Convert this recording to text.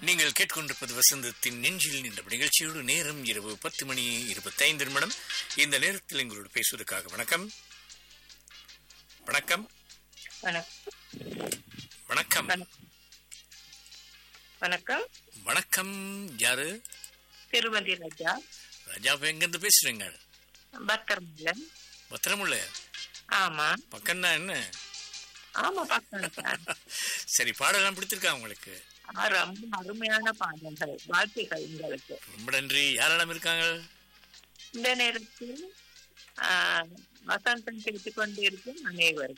நீங்கள் கேட்கொண்டிருப்பது வசந்தத்தின் நெஞ்சில் நின்ற நிகழ்ச்சியோடு நேரம் இரவு பத்து மணி இருபத்தைந்து நிமிடம் இந்த நேரத்தில் எங்களோடு பேசுவதற்காக வணக்கம் வணக்கம் வணக்கம் வணக்கம் வணக்கம் வணக்கம் யாரு திருமதி ராஜா ராஜா எங்கிருந்து பேசுறீங்க பத்திரமல்லன் பத்திரமுள்ள ஆமா பக்கம்னா என்ன ஆமா பக்கம் சார் சரி பாடலாம் பிடித்திருக்கா உங்களுக்கு ஆ, ரொம்ப அருமையான பாடல்கள் வாழ்த்துகள் உங்களுக்கு ரொம்ப நன்றி யாரெல்லாம் இருக்காங்க இந்த நேரத்தில் ஆ, வசந்தம் கேட்டுக் கொண்டிருக்கும் அனைவருக்கும்